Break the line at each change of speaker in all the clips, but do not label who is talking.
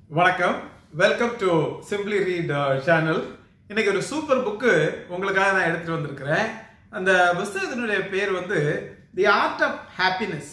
வணக்கம் welcome to simply read channel இன்னைக்கு ஒரு சூப்பர் புக்கு உங்களுக்காக நான் எடுத்துட்டு வந்திருக்கிறேன் அந்த புஸ்தகத்தினுடைய பேர் வந்து the art of happiness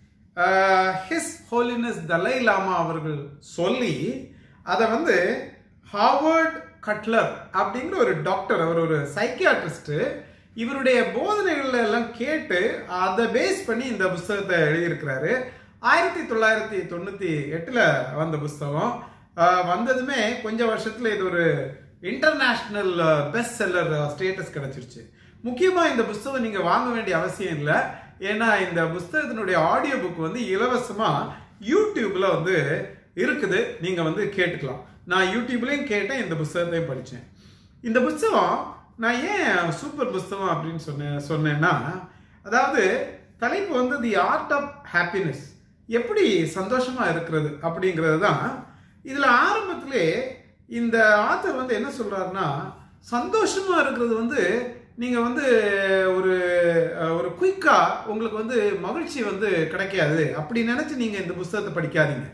his holiness Dalai Lama அவர்கள் சொல்லி அதை வந்து ஹார்வர்ட் கட்லர் அப்படிங்கிற ஒரு டாக்டர் அவர் ஒரு சைக்கியாட்ரிஸ்ட் இவருடைய போதனைகள் எல்லாம் கேட்டு அதை பேஸ் பண்ணி இந்த புஸ்தகத்தை எழுதியிருக்கிறாரு ஆயிரத்தி தொள்ளாயிரத்தி தொண்ணூற்றி எட்டில் வந்த புஸ்தகம் ஆஹ் வந்ததுமே கொஞ்சம் வருஷத்தில் இது ஒரு இன்டர்நேஷ்னல் பெஸ்ட் செல்லர் ஸ்டேட்டஸ் கிடைச்சிருச்சு முக்கியமாக இந்த புஸ்தகம் நீங்கள் வாங்க வேண்டிய அவசியம் இல்லை ஏன்னா இந்த புஸ்தகத்தினுடைய ஆடியோ புக் வந்து இலவசமாக யூடியூப்ல வந்து இருக்குது நீங்கள் வந்து கேட்டுக்கலாம் நான் யூடியூப்லேயும் கேட்டேன் இந்த புஸ்தகத்தையும் படித்தேன் இந்த புஸ்தகம் நான் ஏன் சூப்பர் புஸ்தகம் அப்படின்னு சொன்னேன் சொன்னேன்னா அதாவது தலைப்பு வந்து தி ஆர்ட் ஆஃப் ஹாப்பினஸ் எப்படி சந்தோஷமா இருக்கிறது அப்படிங்கிறது தான் இதுல ஆரம்பத்திலே இந்த ஆத்தர் வந்து என்ன சொல்றாருன்னா சந்தோஷமா இருக்கிறது வந்து நீங்க வந்து ஒரு அஹ், ஒரு குயிக்கா உங்களுக்கு வந்து மகிழ்ச்சி வந்து கிடைக்காது அப்படி நினைச்சு நீங்க இந்த புஸ்தகத்தை படிக்காதீங்க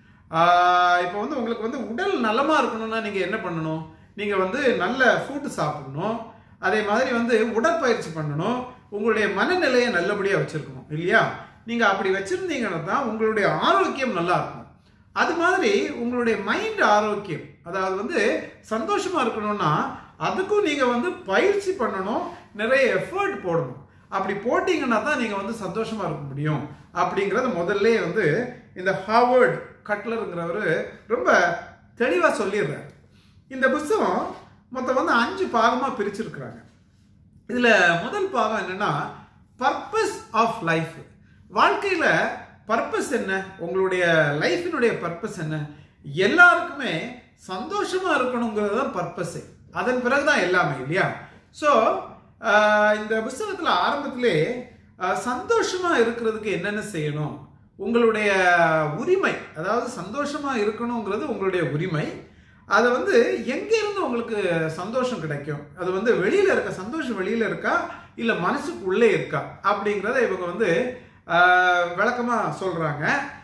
ஆஹ் இப்போ வந்து உங்களுக்கு வந்து உடல் நலமா இருக்கணும்னா நீங்க என்ன பண்ணணும் நீங்க வந்து நல்ல ஃபுட் சாப்பிடணும் அதே மாதிரி வந்து உடற்பயிற்சி பண்ணணும் உங்களுடைய மனநிலையை நல்லபடியா வச்சிருக்கணும் இல்லையா நீங்க அப்படி வச்சிருந்தீங்கன்னா தான் உங்களுடைய ஆரோக்கியம் நல்லா இருக்கும் அது மாதிரி உங்களுடைய மைண்ட் ஆரோக்கியம் அதாவது வந்து சந்தோஷமா இருக்கணும்னா அதுக்கும் நீங்க வந்து பயிற்சி பண்ணணும் நிறைய எஃபர்ட் போடணும் அப்படி போட்டீங்கன்னா தான் நீங்க வந்து சந்தோஷமா இருக்க முடியும் அப்படிங்கறத முதல்ல வந்து இந்த ஹார்வர்ட் கட்லருங்கிறவர் ரொம்ப தெளிவா சொல்லிடுறாரு இந்த புஸ்தகம் மொத்தம் வந்து அஞ்சு பாகமா பிரிச்சிருக்கிறாங்க இதுல முதல் பாகம் என்னன்னா பர்பஸ் ஆஃப் லைஃப் வாழ்க்கையில பர்பஸ் என்ன உங்களுடைய லைஃபினுடைய பர்பஸ் என்ன எல்லாருக்குமே சந்தோஷமா இருக்கணுங்கிறது தான் பர்பஸ் அதன் பிறகுதான் எல்லாமே இல்லையா ஸோ இந்த புஸ்தகத்துல ஆரம்பத்திலே ஆஹ், சந்தோஷமா இருக்கிறதுக்கு என்னென்ன செய்யணும் உங்களுடைய உரிமை அதாவது சந்தோஷமா இருக்கணுங்கிறது உங்களுடைய உரிமை அதை வந்து எங்க இருந்து உங்களுக்கு சந்தோஷம் கிடைக்கும் அது வந்து வெளியில இருக்க சந்தோஷம் வெளியில இருக்கா இல்ல மனசுக்கு உள்ளே இருக்கா அப்படிங்கிறத இவங்க வந்து ஆஹ், விளக்கமா சொல்றாங்க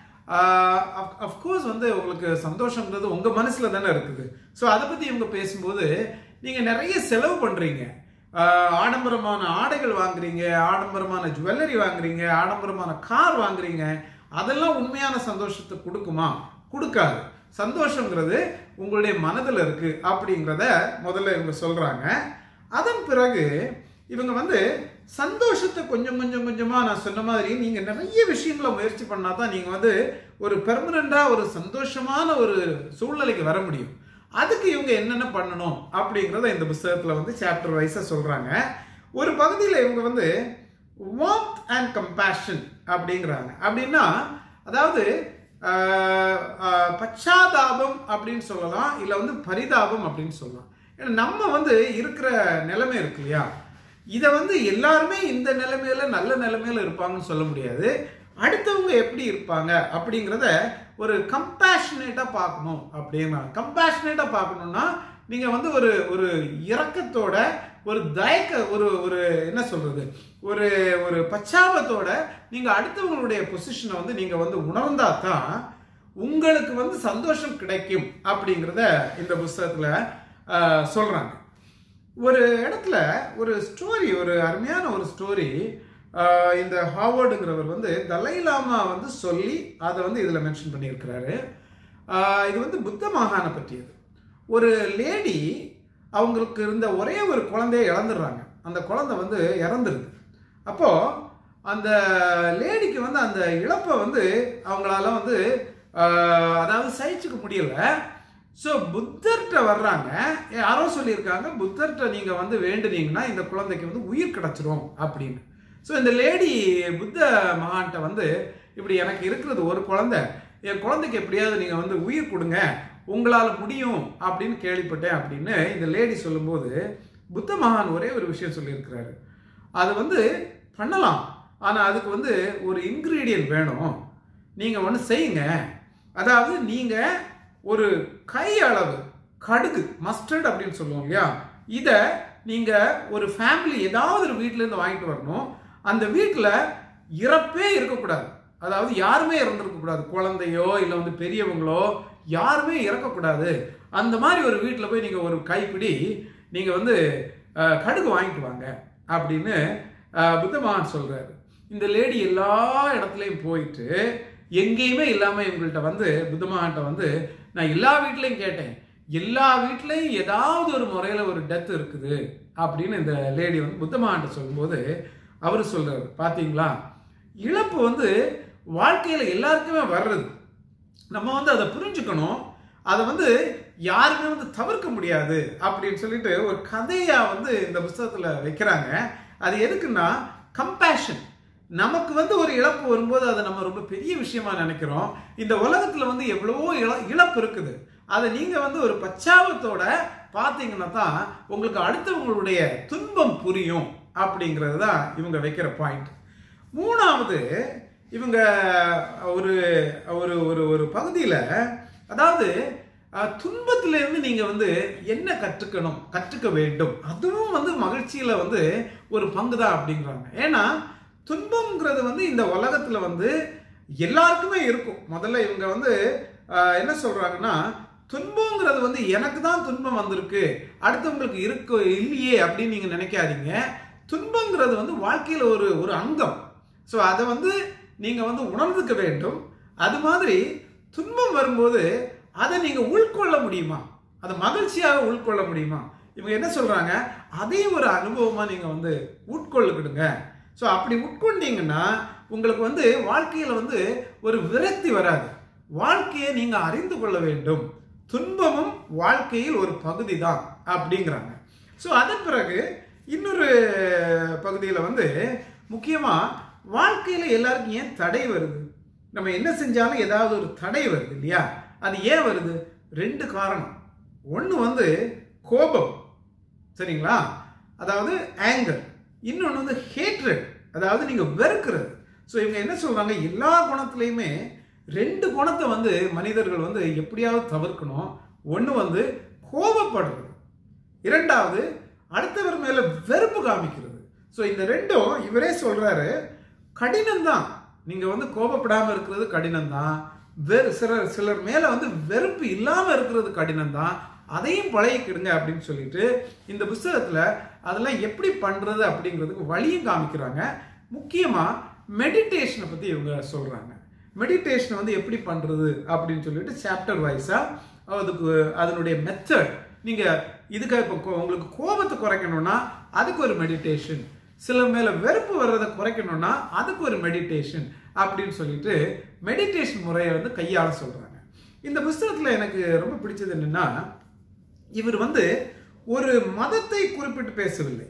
அஃப்கோர்ஸ் வந்து உங்களுக்கு சந்தோஷங்கிறது உங்க மனசுல தானே இருக்குது ஸோ அதை பத்தி இவங்க பேசும்போது நீங்க நிறைய செலவு பண்றீங்க ஆஹ், ஆடம்பரமான ஆடைகள் வாங்குறீங்க ஆடம்பரமான ஜுவல்லரி வாங்குறீங்க ஆடம்பரமான கார் வாங்குறீங்க அதெல்லாம் உண்மையான சந்தோஷத்தை கொடுக்குமா கொடுக்காது சந்தோஷங்கிறது உங்களுடைய மனதில் இருக்கு அப்படிங்கிறத முதல்ல இவங்க சொல்றாங்க அதன் பிறகு இவங்க வந்து சந்தோஷத்தை கொஞ்சம் கொஞ்சம் கொஞ்சமா நான் சொன்ன மாதிரி நீங்க நிறைய விஷயங்களை முயற்சி பண்ணா தான் நீங்க வந்து ஒரு பெர்மனண்டா ஒரு சந்தோஷமான ஒரு சூழ்நிலைக்கு வர முடியும் அதுக்கு இவங்க என்னென்ன பண்ணணும் அப்படிங்கிறத இந்த புஸ்தகத்துல வந்து சாப்டர் வைஸா சொல்றாங்க ஒரு பகுதியில் இவங்க வந்து வார்த் அண்ட் கம்பேஷன் அப்படிங்கிறாங்க அப்படின்னா அதாவது ஆஹ், ஆஹ், பச்சாதாபம் அப்படின்னு சொல்லலாம் இல்லை வந்து பரிதாபம் அப்படின்னு சொல்லலாம் ஏன்னா நம்ம வந்து இருக்கிற நிலைமை இருக்கு இல்லையா இதை வந்து எல்லாருமே இந்த நிலைமையில நல்ல நிலைமையில இருப்பாங்கன்னு சொல்ல முடியாது அடுத்தவங்க எப்படி இருப்பாங்க அப்படிங்கிறத ஒரு கம்பேஷனேட்டாக பார்க்கணும் அப்படின்னா கம்பேஷனேட்டாக பார்க்கணும்னா நீங்கள் வந்து ஒரு ஒரு இரக்கத்தோட ஒரு தயக்க ஒரு ஒரு என்ன சொல்றது ஒரு ஒரு பச்சாபத்தோட நீங்கள் அடுத்தவங்களுடைய பொசிஷனை வந்து நீங்கள் வந்து உணர்ந்தா தான் உங்களுக்கு வந்து சந்தோஷம் கிடைக்கும் அப்படிங்கிறத இந்த புஸ்தகத்தில் சொல்கிறாங்க ஒரு இடத்துல ஒரு ஸ்டோரி ஒரு அருமையான ஒரு ஸ்டோரி இந்த ஹார்வர்டுங்கிறவர் வந்து தலை லாமா வந்து சொல்லி அதை வந்து இதில் மென்ஷன் பண்ணியிருக்கிறாரு ஆஹ் இது வந்து புத்த மாகாண பற்றியது ஒரு லேடி அவங்களுக்கு இருந்த ஒரே ஒரு குழந்தைய இழந்துடுறாங்க அந்த குழந்தை வந்து இறந்துருது அப்போ அந்த லேடிக்கு வந்து அந்த இழப்பை வந்து அவங்களால வந்து ஆஹ், அதாவது சகிச்சுக்க முடியல ஸோ புத்தர்கிட்ட வர்றாங்க யாரோ சொல்லியிருக்காங்க புத்தர்கிட்ட நீங்கள் வந்து வேண்டுனீங்கன்னா இந்த குழந்தைக்கு வந்து உயிர் கிடச்சிரும் அப்படின்னு ஸோ இந்த லேடி புத்த மகான்கிட்ட வந்து இப்படி எனக்கு இருக்கிறது ஒரு குழந்தை என் குழந்தைக்கு எப்படியாவது நீங்கள் வந்து உயிர் கொடுங்க உங்களால் முடியும் அப்படின்னு கேள்விப்பட்டேன் அப்படின்னு இந்த லேடி சொல்லும்போது புத்த மகான் ஒரே ஒரு விஷயம் சொல்லியிருக்கிறாரு அது வந்து பண்ணலாம் ஆனால் அதுக்கு வந்து ஒரு இன்க்ரீடியன்ட் வேணும் நீங்கள் ஒன்று செய்யுங்க அதாவது நீங்கள் ஒரு கை அளவு கடுகு மஸ்டர்ட் அப்படின்னு சொல்லுவோம் இல்லையா இதை நீங்கள் ஒரு ஃபேமிலி ஏதாவது ஒரு வீட்டிலேருந்து வாங்கிட்டு வரணும் அந்த வீட்டில் இறப்பே இருக்கக்கூடாது அதாவது யாருமே இறந்துருக்க கூடாது குழந்தையோ இல்லை வந்து பெரியவங்களோ யாருமே இறக்கக்கூடாது அந்த மாதிரி ஒரு வீட்டில் போய் நீங்கள் ஒரு கைப்பிடி நீங்கள் வந்து அஹ், கடுகு வாங்கிட்டு வாங்க அப்படின்னு அஹ், புத்த மகான் சொல்றாரு இந்த லேடி எல்லா இடத்துலையும் போயிட்டு எங்கேயுமே இல்லாமல் இவங்கள்ட்ட வந்து புத்த மகான்கிட்ட வந்து நான் எல்லா வீட்லையும் கேட்டேன் எல்லா வீட்லையும் ஏதாவது ஒரு முறையில் ஒரு டெத் இருக்குது அப்படின்னு இந்த லேடி வந்து புத்த மகான்கிட்ட சொல்லும்போது அவர் சொல்றாரு பார்த்தீங்களா இழப்பு வந்து வாழ்க்கையில் எல்லாருக்குமே வர்றது நம்ம வந்து அதை புரிஞ்சுக்கணும் அதை வந்து யாருமே வந்து தவிர்க்க முடியாது அப்படின்னு சொல்லிட்டு ஒரு கதையா வந்து இந்த புஸ்தகத்துல வைக்கிறாங்க அது எதுக்குன்னா கம்பேஷன் நமக்கு வந்து ஒரு இழப்பு வரும்போது அதை நம்ம ரொம்ப பெரிய விஷயமா நினைக்கிறோம் இந்த உலகத்துல வந்து எவ்வளவோ இழ இழப்பு இருக்குது அதை நீங்க வந்து ஒரு பச்சாபத்தோட பார்த்தீங்கன்னா தான் உங்களுக்கு அடுத்தவங்களுடைய துன்பம் புரியும் அப்படிங்கிறது தான் இவங்க வைக்கிற பாயிண்ட் மூணாவது இவங்க ஒரு ஒரு ஒரு ஒரு பகுதியில் அதாவது அஹ், துன்பத்திலிருந்து நீங்க வந்து என்ன கற்றுக்கணும் கற்றுக்க வேண்டும் அதுவும் வந்து மகிழ்ச்சியில வந்து ஒரு பங்கு தான் அப்படிங்கிறாங்க ஏன்னா துன்பம்ங்கிறது வந்து இந்த உலகத்துல வந்து எல்லாருக்குமே இருக்கும் முதல்ல இவங்க வந்து அஹ், என்ன சொல்றாங்கன்னா துன்பங்கிறது வந்து எனக்கு தான் துன்பம் வந்திருக்கு அடுத்தவங்களுக்கு இருக்கு இல்லையே அப்படின்னு நீங்க நினைக்காதீங்க துன்பங்கிறது வந்து வாழ்க்கையில ஒரு ஒரு அங்கம் ஸோ அதை வந்து நீங்க வந்து உணர்ந்துக்க வேண்டும் அது மாதிரி துன்பம் வரும்போது அதை நீங்க உள்கொள்ள முடியுமா அதை மகிழ்ச்சியாக உள்கொள்ள முடியுமா இவங்க என்ன சொல்றாங்க அதையும் ஒரு அனுபவமா நீங்க வந்து உட்கொள்ளுக்கிடுங்க ஸோ அப்படி உட்கொண்டீங்கன்னா உங்களுக்கு வந்து வாழ்க்கையில வந்து ஒரு விரக்தி வராது வாழ்க்கையை நீங்க அறிந்து கொள்ள வேண்டும் துன்பமும் வாழ்க்கையில் ஒரு பகுதி தான் அப்படிங்கிறாங்க ஸோ அதன் பிறகு இன்னொரு பகுதியில் வந்து முக்கியமாக வாழ்க்கையில் எல்லாருக்கும் ஏன் தடை வருது நம்ம என்ன செஞ்சாலும் ஏதாவது ஒரு தடை வருது இல்லையா அது ஏன் வருது ரெண்டு காரணம் ஒன்று வந்து கோபம் சரிங்களா அதாவது ஆங்கர் இன்னொன்று வந்து ஹேட்ரட் அதாவது நீங்கள் வெறுக்கிறது ஸோ இவங்க என்ன சொல்றாங்க எல்லா குணத்துலையுமே ரெண்டு குணத்தை வந்து மனிதர்கள் வந்து எப்படியாவது தவிர்க்கணும் ஒன்று வந்து கோபப்படுறது இரண்டாவது அடுத்தவர் மேல வெறுப்பு காமிக்கிறது ஸோ இந்த ரெண்டும் இவரே சொல்றாரு கடினம் தான் நீங்க வந்து கோபப்படாம இருக்கிறது கடினம் தான் வெறு சிலர் சிலர் மேல வந்து வெறுப்பு இல்லாம இருக்கிறது கடினம் தான் அதையும் பழகிக்கிடுங்க அப்படின்னு சொல்லிட்டு இந்த புஸ்தகத்துல அதெல்லாம் எப்படி பண்றது அப்படிங்கிறதுக்கு வழியும் காமிக்கிறாங்க முக்கியமா மெடிடேஷனை பத்தி இவங்க சொல்றாங்க மெடிடேஷனை வந்து எப்படி பண்றது அப்படின்னு சொல்லிட்டு சாப்டர் வைஸா அதுக்கு அதனுடைய மெத்தட் நீங்க இதுக்கு இப்போ கோ- உங்களுக்கு கோபத்தை குறைக்கணும்னா அதுக்கு ஒரு மெடிடேஷன் சிலர் மேல வெறுப்பு வர்றதை குறைக்கணும்னா அதுக்கு ஒரு மெடிடேஷன் அப்படின்னு சொல்லிட்டு மெடிடேஷன் முறையை வந்து கையாள சொல்றாங்க இந்த புஸ்தகத்துல எனக்கு ரொம்ப பிடிச்சது என்னன்னா இவர் வந்து ஒரு மதத்தை குறிப்பிட்டு பேசவில்லை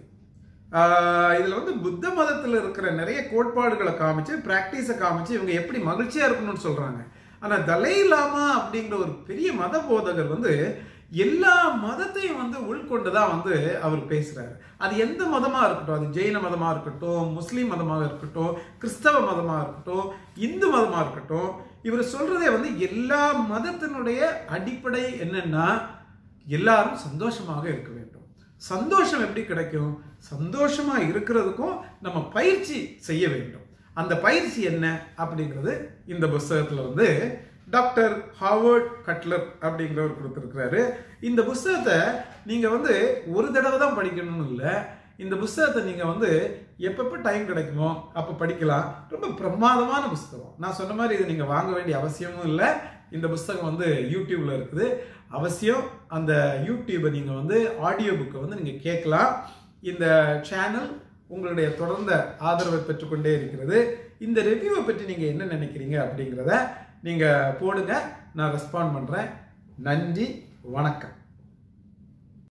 ஆஹ் இதுல வந்து புத்த மதத்துல இருக்கிற நிறைய கோட்பாடுகளை காமிச்சு பிராக்டிஸை காமிச்சு இவங்க எப்படி மகிழ்ச்சியா இருக்கணும்னு சொல்றாங்க ஆனா தலை லாமா அப்படிங்கிற ஒரு பெரிய மத போதகர் வந்து எல்லா மதத்தையும் வந்து உள்கொண்டு தான் வந்து அவர் பேசுறாரு அது எந்த மதமா இருக்கட்டும் அது ஜெயின மதமா இருக்கட்டும் முஸ்லீம் மதமாக இருக்கட்டும் கிறிஸ்தவ மதமா இருக்கட்டும் இந்து மதமா இருக்கட்டும் இவர் சொல்றதே வந்து எல்லா மதத்தினுடைய அடிப்படை என்னன்னா எல்லாரும் சந்தோஷமாக இருக்க வேண்டும் சந்தோஷம் எப்படி கிடைக்கும் சந்தோஷமா இருக்கிறதுக்கும் நம்ம பயிற்சி செய்ய வேண்டும் அந்த பயிற்சி என்ன அப்படிங்கிறது இந்த புஸ்தகத்துல வந்து டாக்டர் ஹாவர்ட் கட்லர் அப்படிங்கிறவர் கொடுத்துருக்கிறாரு இந்த புஸ்தகத்தை நீங்க வந்து ஒரு தடவை தான் படிக்கணும்னு இல்லை இந்த புஸ்தகத்தை நீங்க வந்து எப்பப்போ டைம் கிடைக்குமோ அப்போ படிக்கலாம் ரொம்ப பிரமாதமான புஸ்தகம் நான் சொன்ன மாதிரி இது நீங்க வாங்க வேண்டிய அவசியமும் இல்லை இந்த புஸ்தகம் வந்து யூடியூப்ல இருக்குது அவசியம் அந்த யூடியூபை நீங்க வந்து ஆடியோ புக்கை வந்து நீங்க கேட்கலாம் இந்த சேனல் உங்களுடைய தொடர்ந்த ஆதரவை பெற்றுக்கொண்டே இருக்கிறது இந்த ரிவ்யூவை பற்றி நீங்க என்ன நினைக்கிறீங்க அப்படிங்கிறத நீங்க போடுங்க நான் ரெஸ்பாண்ட் பண்றேன் நன்றி வணக்கம்